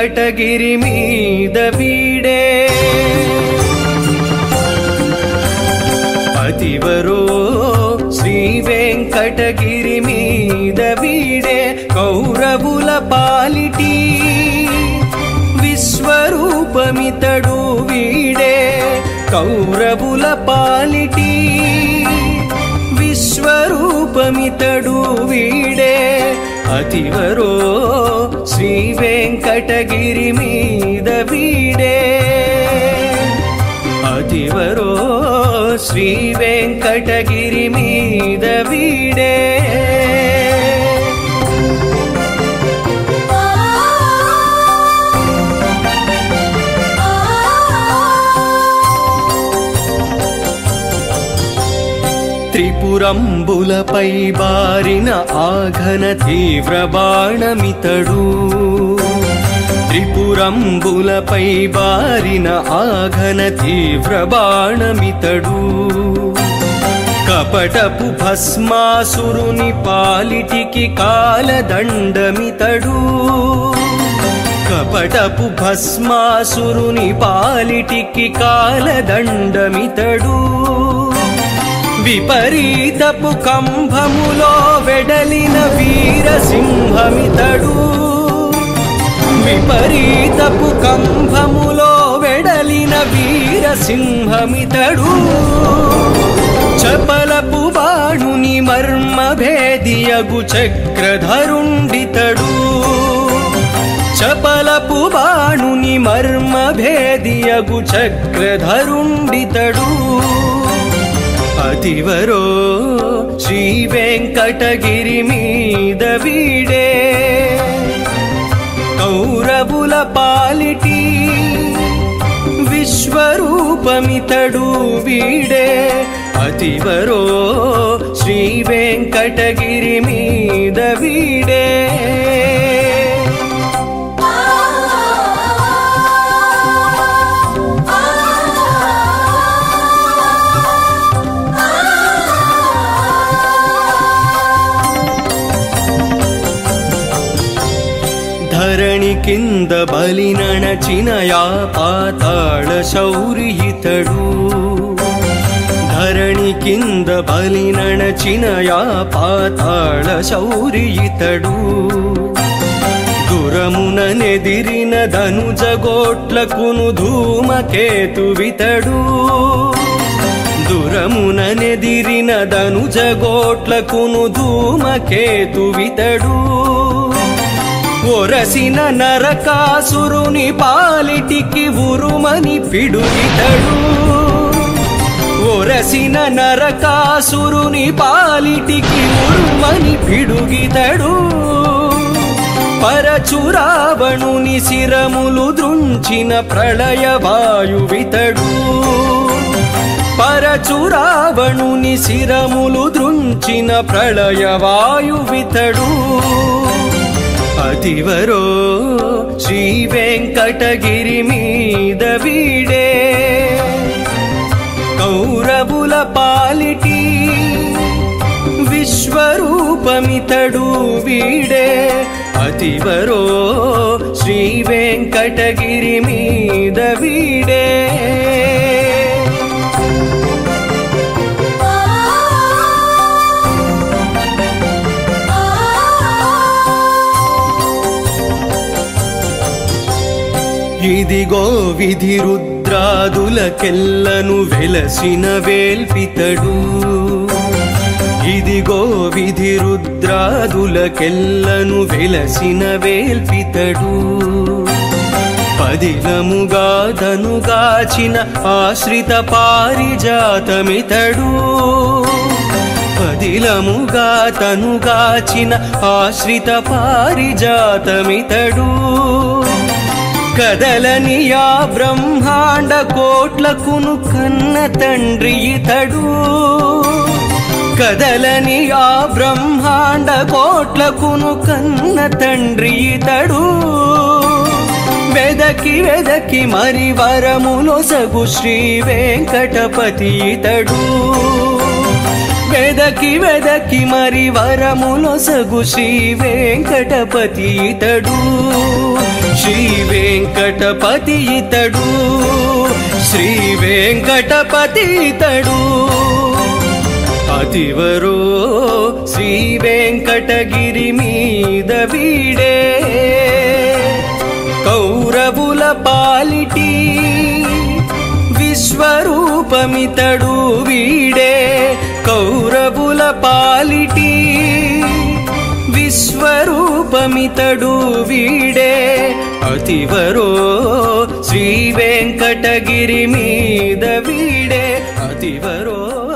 వెంకటగిరి మీద వీడే పతివరో శ్రీ వెంకటగిరి మీద వీడే కౌరవుల పాలిటి విశ్వరూపమితడు వీడే కౌరవుల పాలిటి విశ్వరూపమితడు వీడే అతివరో శ్రీ వెంకటగిరి మీద వీడే అతివరో శ్రీ వెంకటగిరి మీద వీడే త్రిపురంబులపై బారిన ఆఘన తీవ్ర బాణమితడు త్రిపురంబులపై బారిన ఆఘన తీవ్ర బాణమితడు కపటపు భస్మాసురుని పాలిటికి కాలదండమితడు కపటపు భస్మాసురుని పాలిటికి కాలదండమితడు విపరీతపు కంభములో వెడలిన వీరసింహమితడు విపరీతపు కంభములో వెడలిన వీరసింహమితడు చపలపు బాణుని మర్మ భేదియగు చక్రధరుండితడు చపలపు బాణుని మర్మ భేదియగు చక్రధరుండితడు అతివరో శ్రీ వెంకటగిరి మీద వీడే కౌరవుల పాలిటి విశ్వరూపమితడు వీడే అతివరో శ్రీ వెంకటగిరి మీద వీడే ధరణి కింద బలి నణచిన యా పాతాళ శౌరి ఇతడు ధరణి కింద బలి నణచిన యా పాతాళ శౌరి ఇతడు దురమున నెదిరిన ధనుజగోట్లకును ధూమకేతువితడు దురమున నెదిరిన ధనుజగోట్లకును ధూమకేతువితడు ఒరసిన నరకాసురుని పాలిటికి ఉరుమని పిడుగితడు ఒరసిన నరకాసురుని పాలిటికి ఉరుమని పిడుగితడు పరచురావణుని శిరములు దృంచిన ప్రళయ వాయువితడు పరచురావణుని శిరములు దృంచిన ప్రళయ వాయువితడు అతివరో శ్రీ వెంకటగిరి మీద వీడే కౌరవుల పాలిటి విశ్వరూపమితడు వీడే అతివరో శ్రీ వెంకటగిరి మీద వీడే ఇదిగో విధి రుద్రాదులకెల్లను వెలసిన వేల్పితడు ఇదిగో విధి రుద్రాదులకెల్లను వెలసిన వేల్పితడు పదిలముగా ధనుగాచిన ఆశ్రిత పారిజాతమితడు పదిలముగా తనుగాచిన ఆశ్రిత పారిజాతమితడు కదలని ఆ బ్రహ్మాండ కోట్లకును కన్న తండ్రి ఇతడు కదలని ఆ బ్రహ్మాండ కోట్లకును కన్న తండ్రి ఇతడు వెదకి వెదకి మరి వరములో సగు శ్రీ వెంకటపతి ఇతడు వెదకి వెదకి మరి వరములొసగు శ్రీ వెంకటపతి ఇతడు శ్రీ వెంకటపతి ఇతడు శ్రీ వెంకటపతి ఇతడు అతివరో శ్రీ వెంకటగిరి మీద వీడే కౌరవుల పాలిటి విశ్వరూపమితడు వీడే కౌరవుల పాలిటి విశ్వరూపమితడు వీడే అతివరో శ్రీ వెంకటగిరి మీద వీడే అతివరో